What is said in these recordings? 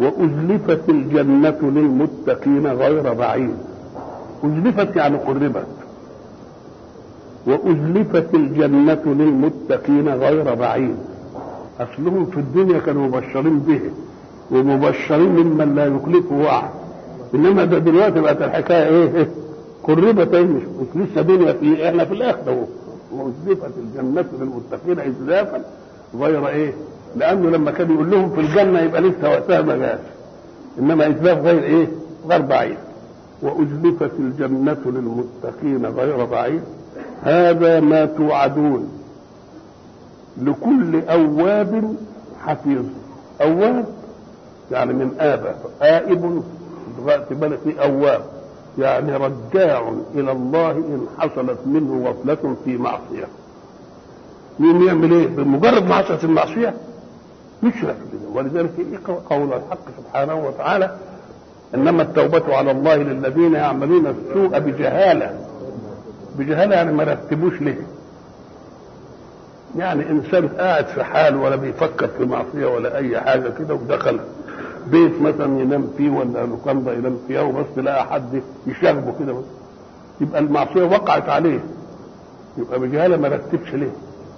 وأزلفت الجنة للمتقين غير بعيد أزلفت يعني قربت وأزلفت الجنة للمتقين غير بعيد أصلهم في الدنيا كانوا مبشرين به ومبشرين ممن لا يخلفه وعد إنما ده دلوقتي بقت الحكاية إيه؟ قربت إيه مش, مش لسه دنيا في إحنا في الآخرة أهو وأزلفت الجنة للمتقين إزلافا غير إيه؟ لأنه لما كان يقول لهم في الجنة يبقى لسه وقتها ما جاش إنما إزلاف غير إيه؟ غير بعيد وأزلفت الجنة للمتقين غير بعيد هذا ما توعدون لكل أواب حفيظ أواب يعني من آبة آئب دلوقتي بالك في أواب يعني رجاع إلى الله إن حصلت منه غفلة في معصية مين يعمل إيه؟ بمجرد ما حصلت المعصية يشرك به ولذلك قول الحق سبحانه وتعالى إنما التوبة على الله للذين يعملون السوء بجهالة بجهالة يعني ما رتبوش ليه يعني انسان قاعد في حال ولا بيفكر في معصيه ولا اي حاجه كده ودخل بيت مثلا ينام فيه ولا لوكاندا ينام فيها وبس لقى حد يشاغبه كده بس يبقى المعصيه وقعت عليه يبقى بجهاله ما رتبش ليه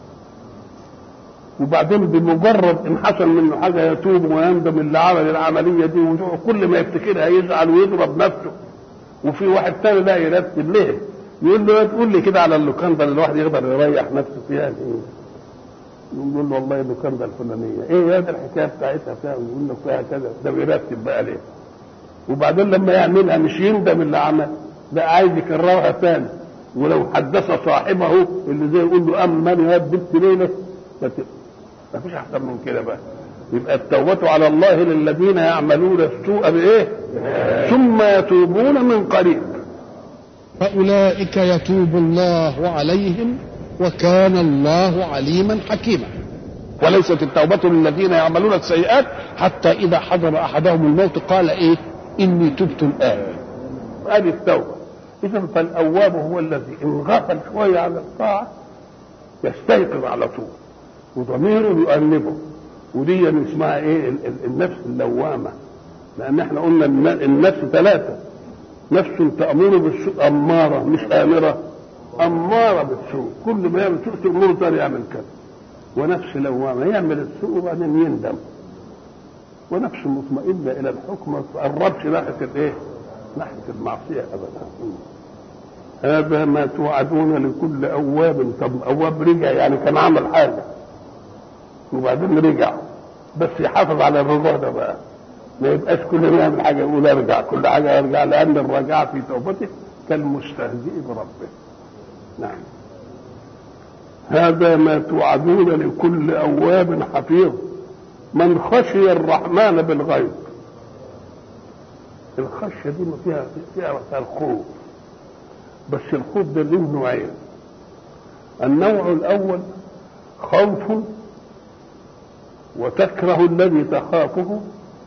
وبعدين بمجرد ان حصل منه حاجه يتوب ويندم اللي عمل العمليه دي وكل ما يفتكرها يزعل ويضرب نفسه وفي واحد تاني لا يرتب ليه يقول له تقول لي كده على اللوكاندا اللي الواحد يقدر يريح نفسه فيها ايه يقول له والله اللوكاندا الفلانيه ايه يا ده الحكايه بتاعتها فيها ويقول له فيها كذا ده بيرتب بقى ليه وبعدين لما يعملها مش يندم اللي عمل لا عايز يكررها تاني ولو حدث صاحبه اللي زي يقول له اما انا يا بنت ليله ما فيش احسن من كده بقى يبقى التوبة على الله للذين يعملون السوء بإيه؟ ثم يتوبون من قريب فأولئك يتوب الله عليهم وكان الله عليما حكيما وليست التوبة للذين يعملون السيئات حتى إذا حضر أحدهم الموت قال إيه إني تبت الآن هذه التوبة إذا فالأواب هو الذي إن غفل شوية عن الطاعة يستيقظ على طول وضميره يؤنبه ودي اسمها ايه النفس اللوامه لان احنا قلنا النفس ثلاثه نفس تامر بالسوء اماره مش امره اماره بالسوء كل ما يعمل سوء تامره تاني يعمل كذا ونفس لوامه يعمل السوء وبعدين يندم ونفس مطمئنه الى الحكم ما تقربش ناحيه الايه؟ ناحيه المعصيه ابدا هذا ما توعدون لكل اواب طب اواب رجع يعني كان عمل حاجه وبعدين رجع بس يحافظ على الرجوع ده بقى ما يبقاش كل ما يعمل حاجه يقول ارجع كل حاجه ارجع لان الرجاع في توبته كالمستهزئ بربه نعم هذا ما توعدون لكل اواب حفيظ من خشي الرحمن بالغيب الخشيه دي ما فيها فيها الخوف بس الخوف ده له نوعين النوع الاول خوف وتكره الذي تخافه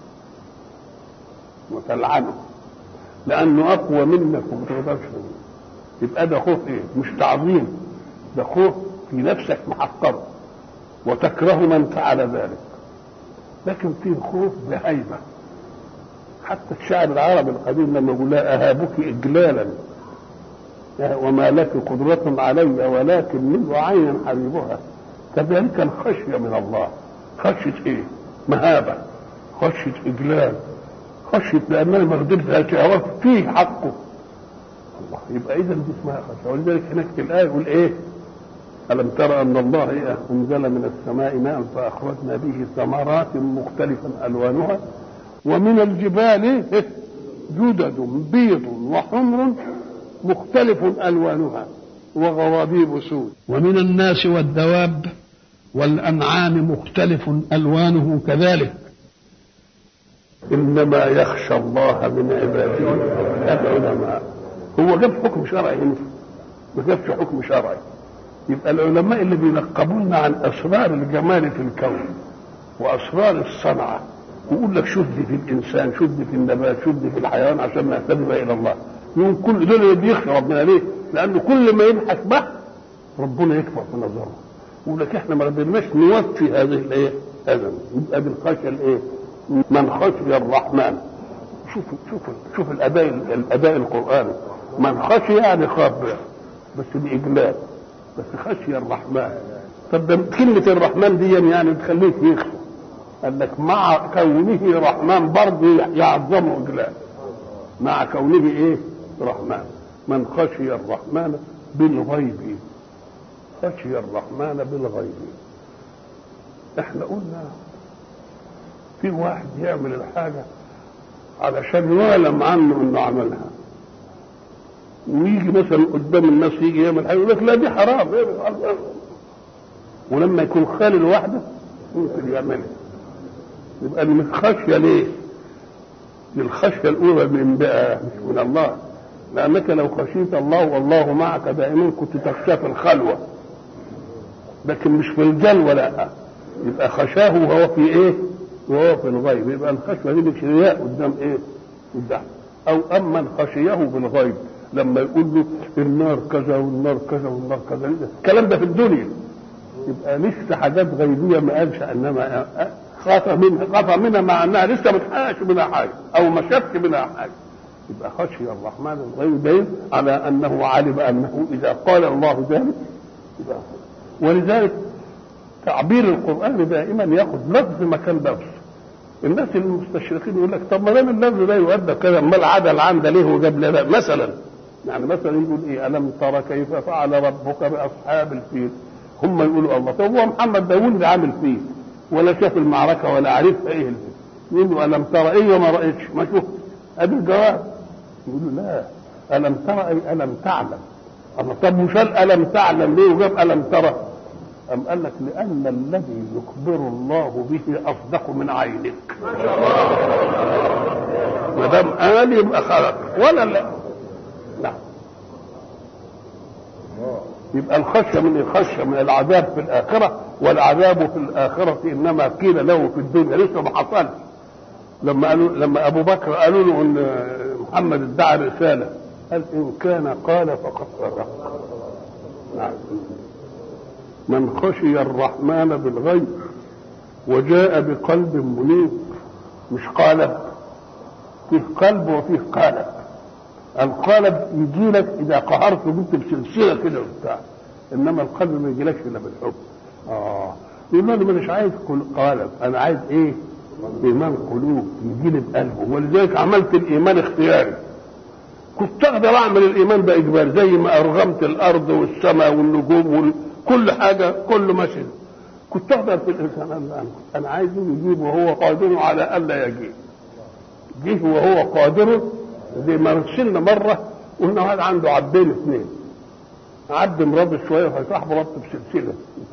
وتلعنه لانه اقوى منك وما تقدرش يبقى ده خوف ايه؟ مش تعظيم ده خوف في نفسك محقره وتكره من فعل ذلك لكن في خوف بهيبه حتى الشاعر العربي القديم لما يقول لها اهابك اجلالا وما لك قدرة علي ولكن منه عين حبيبها كذلك الخشية من الله خشية ايه؟ مهابة خشية إجلال خشية لأننا ما قدرت شهوات فيه حقه الله يبقى إذا دي اسمها خشية ولذلك هناك في الآية يقول إيه؟ ألم ترى أن الله إيه أنزل من السماء ماء فأخرجنا به ثمرات مختلفا ألوانها ومن الجبال إيه؟ جدد بيض وحمر مختلف ألوانها وغرابيب سود ومن الناس والدواب والأنعام مختلف ألوانه كذلك إنما يخشى الله من عباده العلماء هو جاب حكم شرعي هنا ما جابش حكم شرعي يبقى العلماء اللي بينقبونا عن أسرار الجمال في الكون وأسرار الصنعة ويقول لك شد في الإنسان شد في النبات شد في الحيوان عشان نهتم إلى الله يقول كل دول اللي بيخشى ربنا ليه؟ لأنه كل ما يبحث بحث ربنا يكبر في نظره يقول لك احنا ما قدرناش نوفي هذه الايه؟ هذا يبقى بالخشيه الايه؟ من خشي الرحمن شوف شوف شوف الاداء الاداء القراني من خشي يعني خاف بس باجلال بس خشي الرحمن طب ده كلمه الرحمن دي يعني تخليك يخشى قال لك مع كونه رحمن برضه يعظمه اجلال مع كونه ايه رحمن من خشي الرحمن بالغيب خشي الرحمن بالغيب احنا قلنا في واحد يعمل الحاجة علشان يعلم عنه انه عملها ويجي مثلا قدام الناس يجي يعمل حاجه يقول لك لا دي حرام ولما يكون خالي لوحده ممكن يعملها يبقى دي مش خشيه ليه؟ دي الخشيه الاولى من بقى مش من الله لانك لو خشيت الله والله معك دائما كنت تخشى في الخلوه لكن مش في الجلوه لا يبقى خشاه وهو في ايه؟ وهو في الغيب يبقى الخشيه دي مش رياء قدام ايه؟ قدام او اما خشيه بالغيب لما يقول له النار كذا والنار كذا والنار كذا الكلام ده في الدنيا يبقى لسه حاجات غيبيه ما قالش انما خاف منها خاف منها مع انها لسه ما تحققش منها حاجه او ما شافش منها حاجه يبقى خشي الرحمن الغيب دليل على انه علم انه اذا قال الله ذلك يبقى ولذلك تعبير القران دائما ياخذ لفظ مكان لفظ الناس المستشرقين يقول لك طب ما دام اللفظ ده يؤدى كذا امال عدل عن ده ليه وجاب لنا مثلا يعني مثلا يقول ايه الم ترى كيف فعل ربك باصحاب الفيل هم يقولوا الله طب هو محمد ده ولد عامل فيل ولا شاف المعركه ولا عرف ايه الفيل يقول له الم ترى ايه وما رايتش ما شفت ادي الجواب يقول له لا الم ترى اي الم تعلم الله طب مش قال الم تعلم ليه وجاب الم ترى أم قال لك لأن الذي يخبر الله به أصدق من عينك ما دام قال يبقى خلق ولا لا نعم يبقى الخشية من الخشية من العذاب في الآخرة والعذاب في الآخرة إنما قيل له في الدنيا لسه ما حصلش لما قالوا لما أبو بكر قالوا له إن محمد ادعى رسالة قال إن كان قال فقد صدق نعم من خشي الرحمن بالغيب وجاء بقلب منيب مش قالب فيه قلب وفيه قالب القالب يجي لك اذا قهرت بنت بسلسله كده وبتاع انما القلب ما يجيلكش الا بالحب اه يقول انا مش عايز كل قالب انا عايز ايه ايمان قلوب يجي لي بقلبه ولذلك عملت الايمان اختياري كنت اقدر اعمل الايمان باجبار زي ما ارغمت الارض والسماء والنجوم وال... كل حاجة كل ماشي كنت أقدر في الإنسان أنا, أنا عايز يجيب وهو قادر على ألا يجيب جه وهو قادر زي ما رسلنا مرة قلنا هذا عنده عبدين اثنين عبد مرض شوية فصاحبه ربط بسلسلة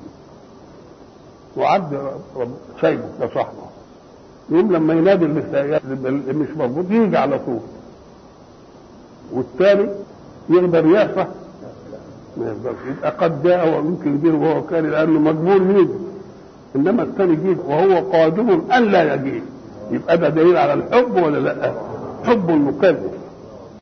وعبد سايبه ده صاحبه يقوم لما ينادي اللي مش مربوط يجي على طول والثاني يقدر يعصى ما يقدرش يبقى قد جاء ويمكن يجيب وهو كان لانه مجبور يجي انما الثاني يجيب وهو قادر ان لا يجيب يبقى ده دليل على الحب ولا لا؟ حب المكلف